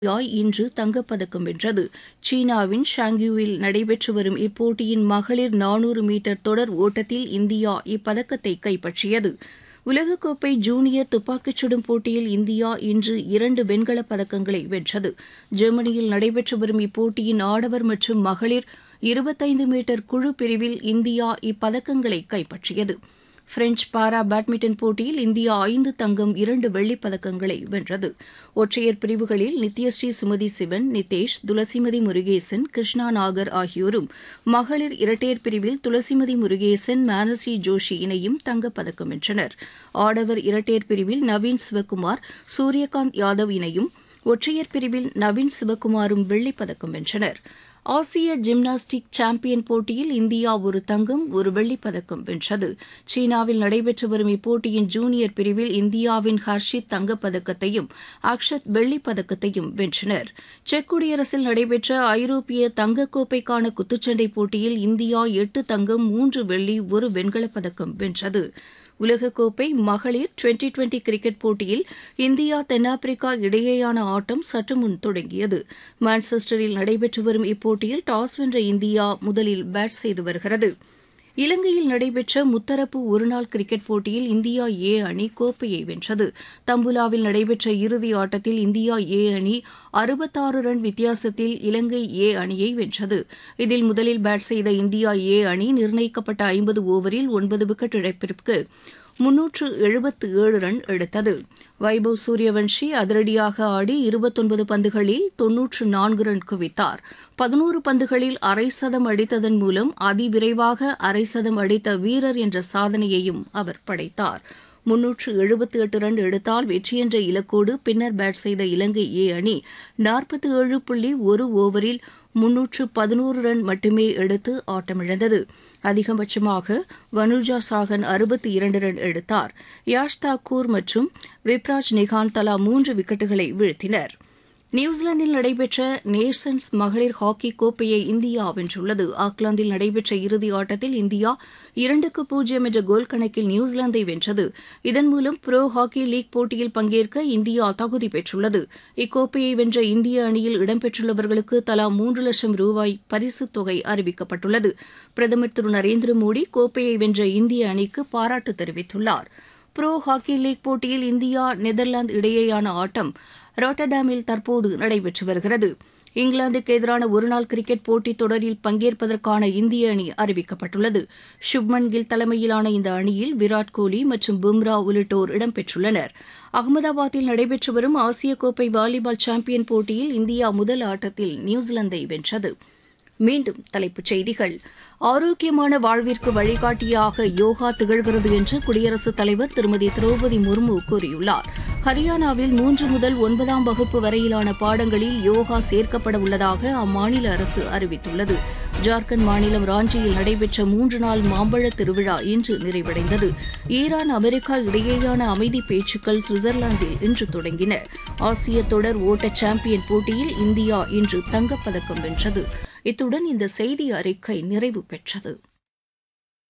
India இன்று தங்கப்பதக்கம் வென்றது சீனாவின் ஷாங்யூவில் நடைபெற்று வரும் இப்போட்டியின் மகளிர் நானூறு மீட்டர் தொடர் ஓட்டத்தில் இந்தியா இப்பதக்கத்தை கைப்பற்றியது உலகக்கோப்பை ஜூனியர் துப்பாக்கிச் சுடும் போட்டியில் இந்தியா இன்று இரண்டு வெண்கலப் பதக்கங்களை வென்றது ஜெர்மனியில் நடைபெற்று வரும் இப்போட்டியின் ஆடவர் மற்றும் மகளிர் இருபத்தைந்து மீட்டர் குழு பிரிவில் இந்தியா இப்பதக்கங்களை கைப்பற்றியது பிரெஞ்ச் பாரா பேட்மிண்டன் போட்டியில் இந்தியா ஐந்து தங்கம் இரண்டு வெள்ளிப் பதக்கங்களை வென்றது ஒற்றையர் பிரிவுகளில் நித்யஸ்ரீ சுமதி சிவன் நிதேஷ் துளசிமதி முருகேசன் கிருஷ்ணா நாகர் ஆகியோரும் மகளிர் இரட்டையர் பிரிவில் துளசிமதி முருகேசன் மானசி ஜோஷி இணையும் தங்கப்பதக்கம் வென்றனர் ஆடவர் இரட்டையர் பிரிவில் நவீன் சிவக்குமார் சூரியகாந்த் யாதவ் இணையும் ஒற்றையர் பிரிவில் நவீன் சிவக்குமாரும் வெள்ளிப் பதக்கம் வென்றனர் ஆசிய ஜிம்னாஸ்டிக் சாம்பியன் போட்டியில் இந்தியா ஒரு தங்கம் ஒரு வெள்ளிப் பதக்கம் வென்றது சீனாவில் நடைபெற்று வரும் இப்போட்டியின் ஜூனியர் பிரிவில் இந்தியாவின் ஹர்ஷித் தங்கப்பதக்கத்தையும் அக்ஷத் வெள்ளிப் பதக்கத்தையும் வென்றனர் செக் குடியரசில் நடைபெற்ற ஐரோப்பிய தங்கக்கோப்பைக்கான குத்துச்சண்டை போட்டியில் இந்தியா எட்டு தங்கம் மூன்று வெள்ளி ஒரு வெண்கலப் பதக்கம் வென்றது உலகக்கோப்பை மகளிர் டுவெண்டி டுவெண்டி கிரிக்கெட் போட்டியில் இந்தியா தென்னாப்பிரிக்கா இடையேயான ஆட்டம் சற்று முன் தொடங்கியது மான்செஸ்டரில் நடைபெற்று வரும் இப்போட்டியில் டாஸ் வென்ற இந்தியா முதலில் பேட் செய்து வருகிறது இலங்கையில் நடைபெற்ற முத்தரப்பு ஒருநாள் கிரிக்கெட் போட்டியில் இந்தியா ஏ அணி கோப்பையை வென்றது தம்புலாவில் நடைபெற்ற இறுதி ஆட்டத்தில் இந்தியா ஏ அணி அறுபத்தாறு ரன் வித்தியாசத்தில் இலங்கை ஏ அணியை வென்றது இதில் முதலில் பேட் செய்த இந்தியா ஏ அணி நிர்ணயிக்கப்பட்ட ஐம்பது ஓவரில் ஒன்பது விக்கெட் இழப்பிற்கு முன்னூற்று எழுபத்து ஏழு ரன் எடுத்தது வைபவ் சூரியவன்ஷி அதிரடியாக ஆடி இருபத்தொன்பது பந்துகளில் தொன்னூற்று நான்கு ரன் குவித்தார் பதினோரு பந்துகளில் அரை சதம் அடித்ததன் மூலம் அதிவிரைவாக அரை சதம் அடித்த வீரர் என்ற சாதனையையும் அவர் படைத்தார் முன்னூற்று எழுபத்தி எட்டு ரன் எடுத்தால் வெற்றி என்ற இலக்கோடு பின்னர் பேட் செய்த இலங்கை ஏ அணி நாற்பத்தி ஏழு புள்ளி ஒரு ஓவரில் முன்னூற்று பதினோரு ரன் மட்டுமே எடுத்து ஆட்டமிழந்தது அதிகபட்சமாக வனுஜா சாகன் அறுபத்தி இரண்டு ரன் எடுத்தார் யாஷ் தாக்கூர் மற்றும் விப்ராஜ் நிகான் தலா மூன்று விக்கெட்டுகளை வீழ்த்தினர் நியூசிலாந்தில் நடைபெற்ற நேஷன்ஸ் மகளிர் ஹாக்கி கோப்பையை இந்தியா வென்றுள்ளது ஆக்லாந்தில் நடைபெற்ற இறுதி ஆட்டத்தில் இந்தியா இரண்டுக்கு பூஜ்ஜியம் என்ற கோல் கணக்கில் நியூசிலாந்தை வென்றது இதன் மூலம் புரோ ஹாக்கி லீக் போட்டியில் பங்கேற்க இந்தியா தகுதி பெற்றுள்ளது இக்கோப்பையை வென்ற இந்திய அணியில் இடம்பெற்றுள்ளவர்களுக்கு தலா மூன்று லட்சம் ரூபாய் பரிசுத் தொகை அறிவிக்கப்பட்டுள்ளது பிரதமர் திரு நரேந்திர மோடி கோப்பையை வென்ற இந்திய அணிக்கு பாராட்டு தெரிவித்துள்ளார் புரோ ஹாக்கி லீக் போட்டியில் இந்தியா நெதர்லாந்து இடையேயான ஆட்டம் ராட்டர்டாமில் தற்போது நடைபெற்று வருகிறது இங்கிலாந்துக்கு எதிரான ஒருநாள் கிரிக்கெட் போட்டித் தொடரில் பங்கேற்பதற்கான இந்திய அணி அறிவிக்கப்பட்டுள்ளது சுப்மன் கில் தலைமையிலான இந்த அணியில் விராட் கோலி மற்றும் பும்ரா உள்ளிட்டோர் இடம்பெற்றுள்ளனர் அகமதாபாத்தில் நடைபெற்று வரும் ஆசிய கோப்பை வாலிபால் சாம்பியன் போட்டியில் இந்தியா முதல் ஆட்டத்தில் நியூசிலாந்தை வென்றது மீண்டும் தலைப்புச் செய்திகள் ஆரோக்கியமான வாழ்விற்கு வழிகாட்டியாக யோகா திகழ்கிறது என்று குடியரசுத் தலைவர் திருமதி திரௌபதி முர்மு கூறியுள்ளார் ஹரியானாவில் மூன்று முதல் ஒன்பதாம் வகுப்பு வரையிலான பாடங்களில் யோகா சேர்க்கப்பட உள்ளதாக அம்மாநில அரசு அறிவித்துள்ளது ஜார்க்கண்ட் மாநிலம் ராஞ்சியில் நடைபெற்ற மூன்று நாள் மாம்பழ திருவிழா இன்று நிறைவடைந்தது ஈரான் அமெரிக்கா இடையேயான அமைதி பேச்சுக்கள் சுவிட்சர்லாந்தில் இன்று தொடங்கின ஆசிய தொடர் ஓட்ட சாம்பியன் போட்டியில் இந்தியா இன்று தங்கப்பதக்கம் வென்றது இத்துடன் இந்த செய்தி அறிக்கை நிறைவு பெற்றது